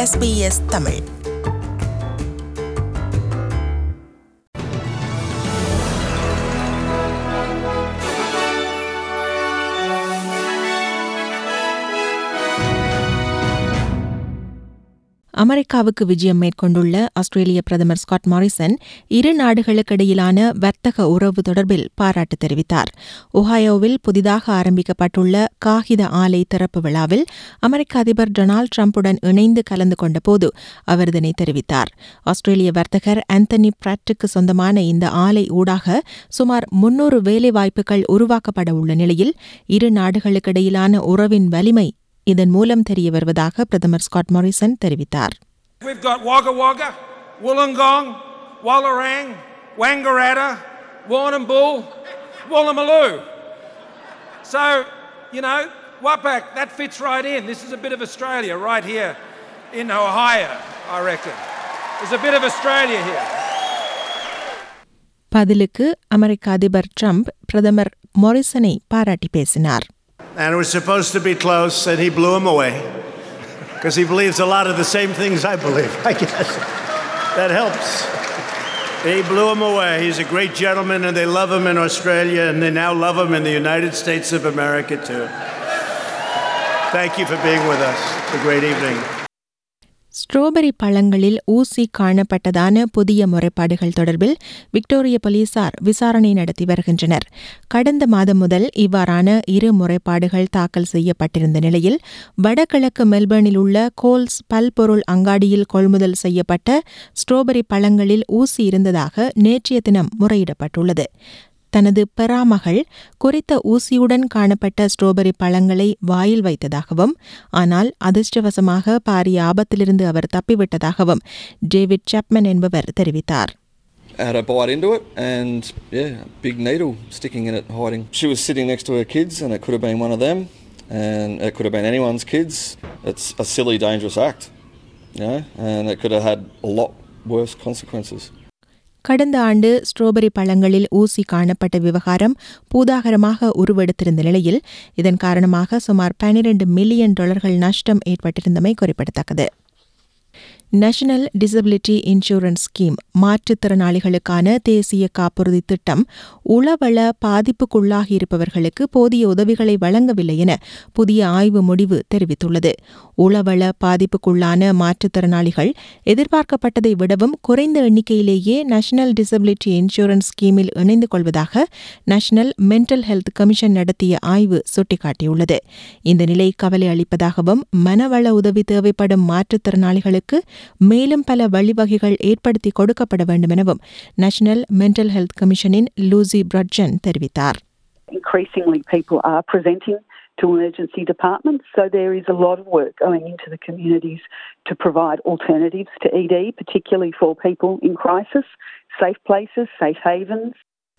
SBS Tamil அமெரிக்காவுக்கு விஜயம் மேற்கொண்டுள்ள ஆஸ்திரேலிய பிரதமர் ஸ்காட் மாரிசன் இரு நாடுகளுக்கிடையிலான வர்த்தக உறவு தொடர்பில் பாராட்டு தெரிவித்தார் ஒஹாயோவில் புதிதாக ஆரம்பிக்கப்பட்டுள்ள காகித ஆலை திறப்பு விழாவில் அமெரிக்க அதிபர் டொனால்டு டிரம்புடன் இணைந்து கலந்து கொண்டபோது அவர் இதனை தெரிவித்தார் ஆஸ்திரேலிய வர்த்தகர் ஆந்தனி பிராட்டுக்கு சொந்தமான இந்த ஆலை ஊடாக சுமார் முன்னூறு வேலைவாய்ப்புகள் உருவாக்கப்பட உள்ள நிலையில் இரு நாடுகளுக்கிடையிலான உறவின் வலிமை இதன் மூலம் தெரிய வருவதாக பிரதமர் ஸ்காட் மாரிசன் தெரிவித்தார் We've got Wagga Wagga, Wollongong, Wallarang, Wangaratta, Warrnambool, Woolloomooloo. So, you know, Wapak, that fits right in. This is a bit of Australia right here in Ohio, I reckon. There's a bit of Australia here. பதிலுக்கு அமெரிக்க அதிபர் Trump பிரதமர் மொரிசனை பாராட்டி பேசினார் And it was supposed to be close, and he blew him away because he believes a lot of the same things I believe, I guess. That helps. He blew him away. He's a great gentleman, and they love him in Australia, and they now love him in the United States of America, too. Thank you for being with us. It's a great evening. Strawberry பழங்களில் ஊசி காணப்பட்டதான புதிய முறைப்பாடுகள் தொடர்பில் Victoria போலீசார் விசாரணை நடத்தி வருகின்றனர் கடந்த மாதம் முதல் இவ்வாறான இரு முறைப்பாடுகள் தாக்கல் செய்யப்பட்டிருந்த நிலையில் வடகிழக்கு மெல்பர்னில் உள்ள கோல்ஸ் பல்பொருள் அங்காடியில் கொள்முதல் செய்யப்பட்ட ஸ்ட்ராபெரி பழங்களில் ஊசி இருந்ததாக நேற்றைய தினம் முறையிடப்பட்டுள்ளது தனது பெறாமகள் குறித்த ஊசியுடன் காணப்பட்ட ஸ்ட்ராபெரி பழங்களை வாயில் வைத்ததாகவும் ஆனால் அதிர்ஷ்டவசமாக பாரிய ஆபத்திலிருந்து அவர் தப்பிவிட்டதாகவும் டேவிட் சாப்மன் என்பவர் தெரிவித்தார் I had a bite into it and yeah, a big needle sticking in it, hiding. She was sitting next to her kids, and it could have been one of them, and it could have been anyone's kids. It's a silly, dangerous act, you know, and it could have had a lot worse consequences. கடந்த ஆண்டு strawberry பழங்களில் ஊசி காணப்பட்ட விவகாரம் பூதாகரமாக உருவெடுத்திருந்த நிலையில் இதன் காரணமாக சுமார் பனிரெண்டு மில்லியன் டாலர்கள் நஷ்டம் ஏற்பட்டிருந்தமை குறிப்பிடத்தக்கது நேஷனல் டிசபிலிட்டி இன்சூரன்ஸ் ஸ்கீம் மாற்றுத்திறனாளிகளுக்கான தேசிய காப்புறுதி திட்டம் உளவள பாதிப்புக்குள்ளாகியிருப்பவர்களுக்கு போதிய உதவிகளை வழங்கவில்லை என புதிய ஆய்வு முடிவு தெரிவித்துள்ளது உளவள பாதிப்புக்குள்ளான மாற்றுத்திறனாளிகள் எதிர்பார்க்கப்பட்டதை விடவும் குறைந்த எண்ணிக்கையிலேயே நேஷனல் டிசபிலிட்டி இன்சூரன்ஸ் ஸ்கீமில் இணைந்து கொள்வதாக நேஷனல் மென்டல் ஹெல்த் கமிஷன் நடத்திய ஆய்வு சுட்டிக்காட்டியுள்ளது இந்த நிலை கவலை அளிப்பதாகவும் மனவள உதவி தேவைப்படும் மாற்றுத்திறனாளிகளுக்கு மேலும் பல வழிவகைகள் ஏற்படுத்தி கொடுக்கப்பட வேண்டும் எனவும் நேஷனல் மென்டல் ஹெல்த் கமிஷனின் லூசி பிரட்ஜன் தெரிவித்தார் increasingly people are presenting to emergency departments. So there is a lot of work going into the communities to provide alternatives to ED, particularly for people in crisis, safe places, safe havens.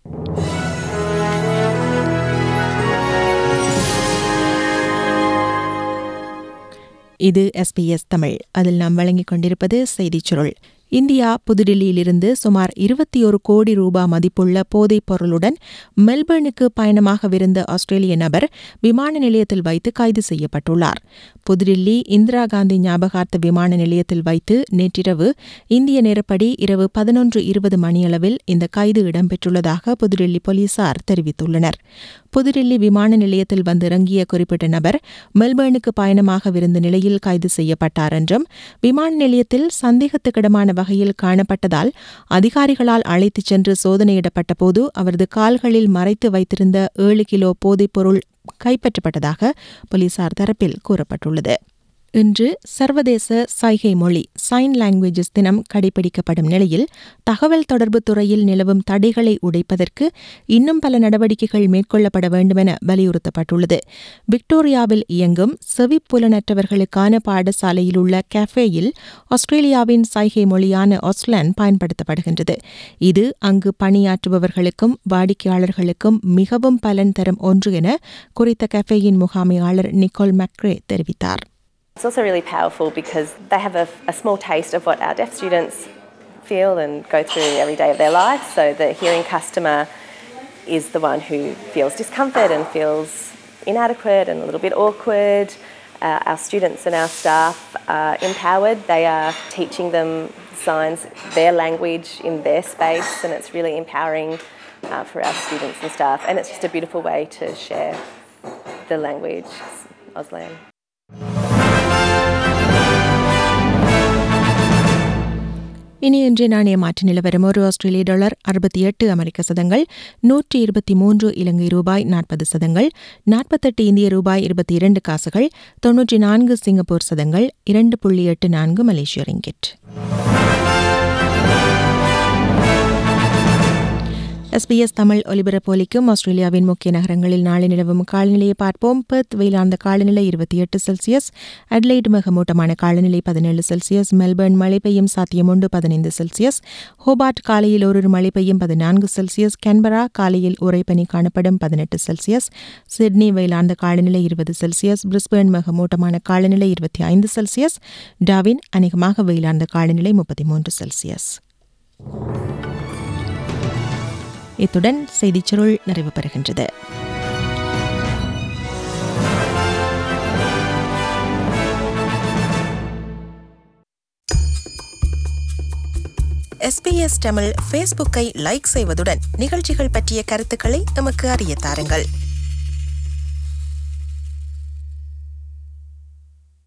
இது SBS Tamil அதில் நாம் வழங்கிக் கொண்டிருப்பது செய்திச் சுருள் India புதுடில்லியிலிருந்து சுமார் இருபத்தி ஒரு கோடி ரூபாய் மதிப்புள்ள போதைப் பொருளுடன் மெல்பர்னுக்கு பயணமாகவிருந்த ஆஸ்திரேலிய நபர் விமான நிலையத்தில் வைத்து கைது செய்யப்பட்டுள்ளார் புதுடில்லி இந்திரா காந்தி ஞாபகார்த்த விமான நிலையத்தில் வைத்து நேற்றிரவு இந்திய நேரப்படி இரவு பதினொன்று இருபது மணியளவில் இந்த கைது இடம்பெற்றுள்ளதாக புதுடில்லி போலீசார் தெரிவித்துள்ளனர் புதுடில்லி விமான நிலையத்தில் வந்திறங்கிய குறிப்பிட்ட நபர் மெல்பர்னுக்கு பயணமாகவிருந்த நிலையில் கைது செய்யப்பட்டார் என்றும் விமான நிலையத்தில் சந்தேகத்துக்கிடமான வகையில் காணப்பட்டதால் அதிகாரிகளால் அழைத்துச் சென்று சோதனையிடப்பட்ட போது அவரது கால்களில் மறைத்து வைத்திருந்த ஏழு கிலோ போதைப்பொருள் கைப்பற்றப்பட்டதாக போலீசார் தரப்பில் கூறப்பட்டுள்ளது இன்று சர்வதேச சைகை மொழி சைன் லாங்குவேஜஸ் தினம் கடைபிடிக்கப்படும் நிலையில் தகவல் தொடர்பு துறையில் நிலவும் தடைகளை உடைப்பதற்கு இன்னும் பல நடவடிக்கைகள் மேற்கொள்ளப்பட வேண்டுமென வலியுறுத்தப்பட்டுள்ளது விக்டோரியாவில் இயங்கும் செவிப்புலனற்றவர்களுக்கான பாடசாலையில் உள்ள கஃபேயில் ஆஸ்திரேலியாவின் சைகை மொழியான ஆஸ்லான் பயன்படுத்தப்படுகின்றது இது அங்கு பணியாற்றுபவர்களுக்கும் வாடிக்கையாளர்களுக்கும் மிகவும் பலன் தரும் ஒன்று என குறித்த கஃபேயின் முகாமையாளர் நிக்கோல் மக்ரே தெரிவித்தார் It's also really powerful because they have a, a small taste of what our deaf students feel and go through every day of their life. So the hearing customer is the one who feels discomfort and feels inadequate and a little bit awkward. uh, our students and our staff are empowered. They are teaching them signs, their language in their space, and it's really empowering uh, for our students and staff. And it's just a beautiful way to share the language, Auslan. இனி இன்றைய நாணய மாற்று நிலவரம் ஒரு ஆஸ்திரேலிய dollar அறுபத்தி எட்டு அமெரிக்க சதங்கள் நூற்றி இருபத்தி மூன்று இலங்கை ரூபாய் நாற்பது சதங்கள் நாற்பத்தெட்டு இந்திய ரூபாய் இருபத்தி இரண்டு காசுகள் தொன்னூற்றி நான்கு சிங்கப்பூர் சதங்கள் இரண்டு புள்ளி எட்டு நான்கு மலேசிய ரிங்கிட் எஸ்பிஎஸ் தமிழ் ஒலிபரப்பொலிக்கும் ஆஸ்திரேலியாவின் முக்கிய நகரங்களில் நாளை நிலவும் காலநிலையை பார்ப்போம் பெர்த் வெயிலார்ந்த காலநிலை இருபத்தி எட்டு செல்சியஸ் அட்லைட் மிகமூட்டமான காலநிலை பதினேழு செல்சியஸ் மெல்பர்ன் மழை பெய்யும் சாத்தியமுண்டு பதினைந்து செல்சியஸ் ஹோபார்ட் காலையில் ஒரு மழை பெய்யும் பதினான்கு செல்சியஸ் கேன்பரா காலையில் உறைபனி காணப்படும் பதினெட்டு செல்சியஸ் சிட்னி வெயிலார்ந்த காலநிலை இருபது செல்சியஸ் பிரிஸ்பேர்ன் மிகமூட்டமான காலநிலை இருபத்தி ஐந்து செல்சியஸ் டாவின் அநேகமாக வெயிலார்ந்த காலநிலை முப்பத்தி மூன்று செல்சியஸ் இத்துடன் செய்திச் சுருள் நிறைவு பெறுகின்றது எஸ்பிஎஸ் தமிழ் ஃபேஸ்புக்கை லைக் செய்வதுடன் நிகழ்ச்சிகள் பற்றிய கருத்துக்களை எமக்கு அறிய தாருங்கள்